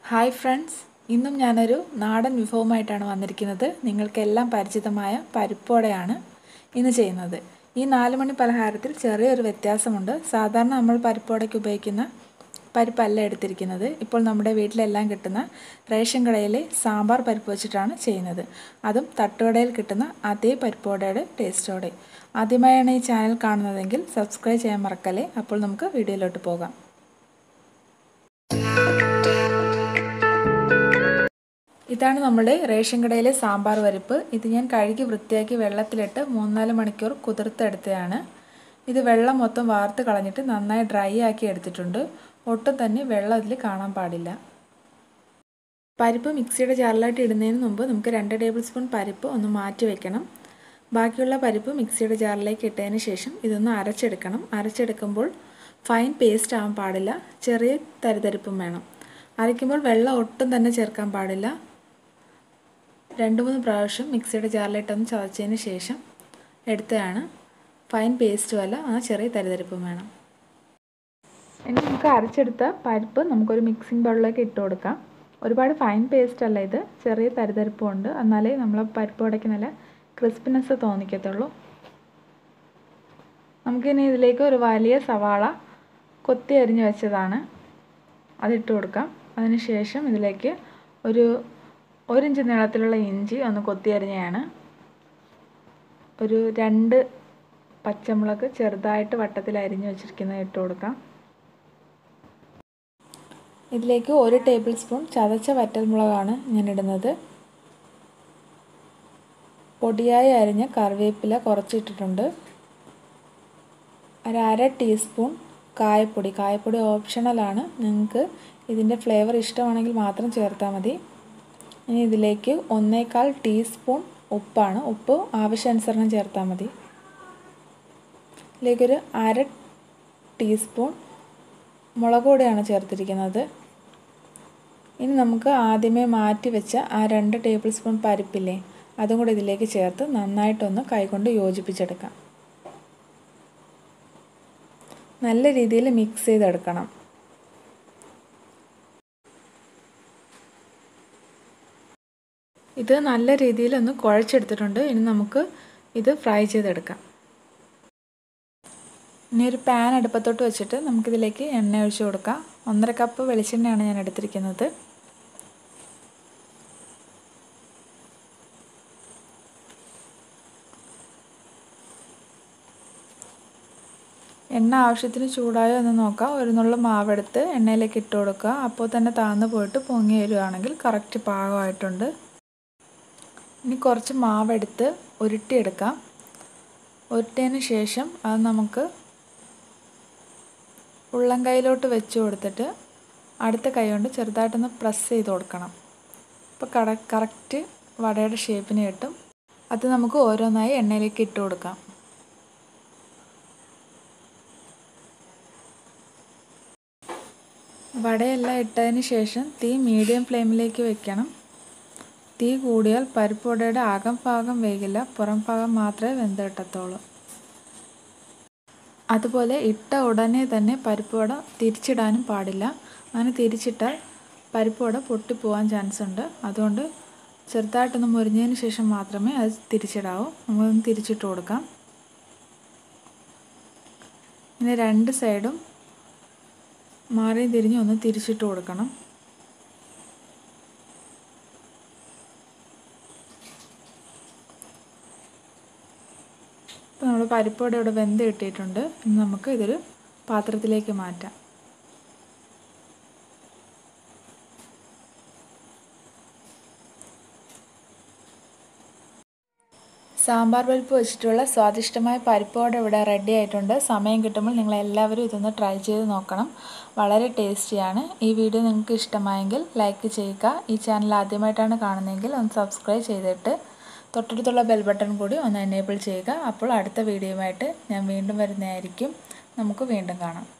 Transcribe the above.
hi friends ഇന്നും ഞാനൊരു നാടൻ വിഭവമായിട്ടാണ് വന്നിരിക്കുന്നത് നിങ്ങൾക്കെല്ലാം പരിചിതമായ പരിപ്പോടെയാണ് ഇന്ന് ചെയ്യുന്നത് ഈ നാല് മണി പലഹാരത്തിൽ ചെറിയൊരു വ്യത്യാസമുണ്ട് സാധാരണ നമ്മൾ പരിപ്പോടയ്ക്ക് ഉപയോഗിക്കുന്ന പരിപ്പല്ല എടുത്തിരിക്കുന്നത് ഇപ്പോൾ നമ്മുടെ വീട്ടിലെല്ലാം കിട്ടുന്ന റേഷൻ കടയിലെ സാമ്പാർ പരിപ്പ് വെച്ചിട്ടാണ് ചെയ്യുന്നത് അതും തട്ടുകടയിൽ കിട്ടുന്ന അതേ പരിപ്പോടയുടെ ടേസ്റ്റോടെ ആദ്യമായാണ് ഈ ചാനൽ കാണുന്നതെങ്കിൽ സബ്സ്ക്രൈബ് ചെയ്യാൻ മറക്കല്ലേ അപ്പോൾ നമുക്ക് വീഡിയോയിലോട്ട് പോകാം ഇതാണ് നമ്മുടെ റേഷൻ കടയിലെ സാമ്പാർ പരിപ്പ് ഇത് ഞാൻ കഴുകി വൃത്തിയാക്കി വെള്ളത്തിലിട്ട് മൂന്നാല് മണിക്കൂർ കുതിർത്തെടുത്തതാണ് ഇത് വെള്ളം മൊത്തം വാർത്ത് കളഞ്ഞിട്ട് നന്നായി ഡ്രൈ ആക്കി എടുത്തിട്ടുണ്ട് ഒട്ടും തന്നെ വെള്ളം അതിൽ കാണാൻ പാടില്ല പരിപ്പ് മിക്സിയുടെ ജാറിലായിട്ട് ഇടുന്നതിന് മുമ്പ് നമുക്ക് രണ്ട് ടേബിൾ സ്പൂൺ പരിപ്പ് ഒന്ന് മാറ്റി വെക്കണം ബാക്കിയുള്ള പരിപ്പ് മിക്സിയുടെ ജാറിലേക്ക് ഇട്ടതിന് ശേഷം ഇതൊന്ന് അരച്ചെടുക്കണം അരച്ചെടുക്കുമ്പോൾ ഫൈൻ പേസ്റ്റ് ആവാൻ പാടില്ല ചെറിയ തരിതരിപ്പും വേണം അരയ്ക്കുമ്പോൾ വെള്ളം ഒട്ടും തന്നെ ചേർക്കാൻ പാടില്ല രണ്ട് മൂന്ന് പ്രാവശ്യം മിക്സിയുടെ ജാറിലിട്ടൊന്ന് ചതച്ചതിന് ശേഷം എടുത്തതാണ് ഫൈൻ പേസ്റ്റും അല്ല ആ ചെറിയ തരിതരിപ്പും വേണം ഇനി നമുക്ക് അരച്ചെടുത്ത പരിപ്പ് നമുക്കൊരു മിക്സിംഗ് ബൗളിലേക്ക് ഇട്ട് കൊടുക്കാം ഒരുപാട് ഫൈൻ പേസ്റ്റ് അല്ല ഇത് ചെറിയ തരിതരിപ്പും ഉണ്ട് എന്നാലേ നമ്മൾ പരിപ്പ് ഉടയ്ക്ക് നല്ല ക്രിസ്പിനെസ് തോന്നിക്കത്തുള്ളൂ നമുക്കിനി ഇതിലേക്ക് ഒരു വലിയ സവാള കൊത്തി അരിഞ്ഞ് വെച്ചതാണ് അതിട്ട് കൊടുക്കാം അതിനുശേഷം ഇതിലേക്ക് ഒരു ഒരു ഇഞ്ച് നീളത്തിലുള്ള ഇഞ്ചി ഒന്ന് കൊത്തി അരിഞ്ഞതാണ് ഒരു രണ്ട് പച്ചമുളക് ചെറുതായിട്ട് വട്ടത്തിൽ അരിഞ്ഞ് വെച്ചിരിക്കുന്നത് ഇട്ട് കൊടുക്കാം ഇതിലേക്ക് ഒരു ടേബിൾ സ്പൂൺ ചതച്ച വറ്റൽമുളകാണ് ഞാൻ ഇടുന്നത് പൊടിയായി അരിഞ്ഞ കറിവേപ്പില കുറച്ചിട്ടിട്ടുണ്ട് ഒരു അര ടീസ്പൂൺ കായപ്പൊടി കായപ്പൊടി ഓപ്ഷണലാണ് നിങ്ങൾക്ക് ഇതിൻ്റെ ഫ്ലേവർ ഇഷ്ടമാണെങ്കിൽ മാത്രം ചേർത്താൽ മതി ഇനി ഇതിലേക്ക് ഒന്നേകാൽ ടീസ്പൂൺ ഉപ്പാണ് ഉപ്പ് ആവശ്യാനുസരണം ചേർത്താൽ മതി ഇതിലേക്കൊരു അര ടീസ്പൂൺ മുളക് പൊടിയാണ് ചേർത്തിരിക്കുന്നത് ഇനി നമുക്ക് ആദ്യമേ മാറ്റി വെച്ച ആ രണ്ട് ടേബിൾ സ്പൂൺ പരിപ്പില്ലേ അതും കൂടി ഇതിലേക്ക് ചേർത്ത് നന്നായിട്ടൊന്ന് കൈകൊണ്ട് യോജിപ്പിച്ചെടുക്കാം നല്ല രീതിയിൽ മിക്സ് ചെയ്തെടുക്കണം ഇത് നല്ല രീതിയിൽ ഒന്ന് കുഴച്ചെടുത്തിട്ടുണ്ട് ഇനി നമുക്ക് ഇത് ഫ്രൈ ചെയ്തെടുക്കാം ഇനി ഒരു പാൻ അടുപ്പത്തോട്ട് വെച്ചിട്ട് നമുക്കിതിലേക്ക് എണ്ണ ഒഴിച്ച് കൊടുക്കാം ഒന്നര കപ്പ് വെളിച്ചെണ്ണയാണ് ഞാൻ എടുത്തിരിക്കുന്നത് എണ്ണ ആവശ്യത്തിന് ചൂടായോ എന്ന് നോക്കാം ഒരു നുള്ള മാവെടുത്ത് എണ്ണയിലേക്ക് ഇട്ട് കൊടുക്കുക അപ്പോൾ തന്നെ താഴ്ന്നു പോയിട്ട് പൊങ്ങി വരികയാണെങ്കിൽ കറക്റ്റ് പാകമായിട്ടുണ്ട് ഇനി കുറച്ച് മാവെടുത്ത് ഉരുട്ടിയെടുക്കാം ഉരുട്ടിയതിന് ശേഷം അത് നമുക്ക് ഉള്ളം കൈയിലോട്ട് വെച്ച് കൊടുത്തിട്ട് അടുത്ത കൈ കൊണ്ട് ചെറുതായിട്ടൊന്ന് പ്രസ് ചെയ്ത് കൊടുക്കണം അപ്പോൾ കറ കറക്റ്റ് വടയുടെ ഷേപ്പിന് കിട്ടും അത് നമുക്ക് ഓരോന്നായി എണ്ണയിലേക്ക് ഇട്ട് കൊടുക്കാം വടയെല്ലാം ഇട്ടതിന് ശേഷം തീ മീഡിയം ഫ്ലെയിമിലേക്ക് വെക്കണം തീ കൂടിയാൽ പരിപ്പ് വടയുടെ അകം ഭാഗം വേകില്ല പുറം ഭാഗം മാത്രമേ വെന്ത് കിട്ടത്തുള്ളൂ അതുപോലെ ഇട്ട ഉടനെ തന്നെ പരിപ്പ് വട തിരിച്ചിടാനും പാടില്ല അങ്ങനെ തിരിച്ചിട്ടാൽ പരിപ്പ് വട പൊട്ടിപ്പോകാൻ ചാൻസ് ഉണ്ട് അതുകൊണ്ട് ചെറുതായിട്ടൊന്ന് മുരിഞ്ഞതിന് ശേഷം മാത്രമേ അത് തിരിച്ചിടാവൂ നമ്മളൊന്ന് തിരിച്ചിട്ട് കൊടുക്കാം ഇനി രണ്ട് സൈഡും മാറി തിരിഞ്ഞ് ഒന്ന് തിരിച്ചിട്ട് കൊടുക്കണം ഇപ്പോൾ നമ്മൾ പരിപ്പോടെ ഇവിടെ വെന്ത് കിട്ടിയിട്ടുണ്ട് ഇനി നമുക്ക് ഇതൊരു പാത്രത്തിലേക്ക് മാറ്റാം സാമ്പാർ പരിപ്പ് വെച്ചിട്ടുള്ള സ്വാദിഷ്ടമായ പരിപ്പോടെ ഇവിടെ റെഡി ആയിട്ടുണ്ട് സമയം കിട്ടുമ്പോൾ നിങ്ങൾ എല്ലാവരും ഇതൊന്ന് ട്രൈ ചെയ്ത് നോക്കണം വളരെ ടേസ്റ്റിയാണ് ഈ വീഡിയോ നിങ്ങൾക്ക് ഇഷ്ടമായെങ്കിൽ ലൈക്ക് ചെയ്യുക ഈ ചാനൽ ആദ്യമായിട്ടാണ് കാണുന്നതെങ്കിൽ ഒന്ന് സബ്സ്ക്രൈബ് ചെയ്തിട്ട് തൊട്ടടുത്തുള്ള ബെൽ ബട്ടൺ കൂടി ഒന്ന് എനേബിൾ ചെയ്യുക അപ്പോൾ അടുത്ത വീഡിയോയുമായിട്ട് ഞാൻ വീണ്ടും വരുന്നതായിരിക്കും നമുക്ക് വീണ്ടും കാണാം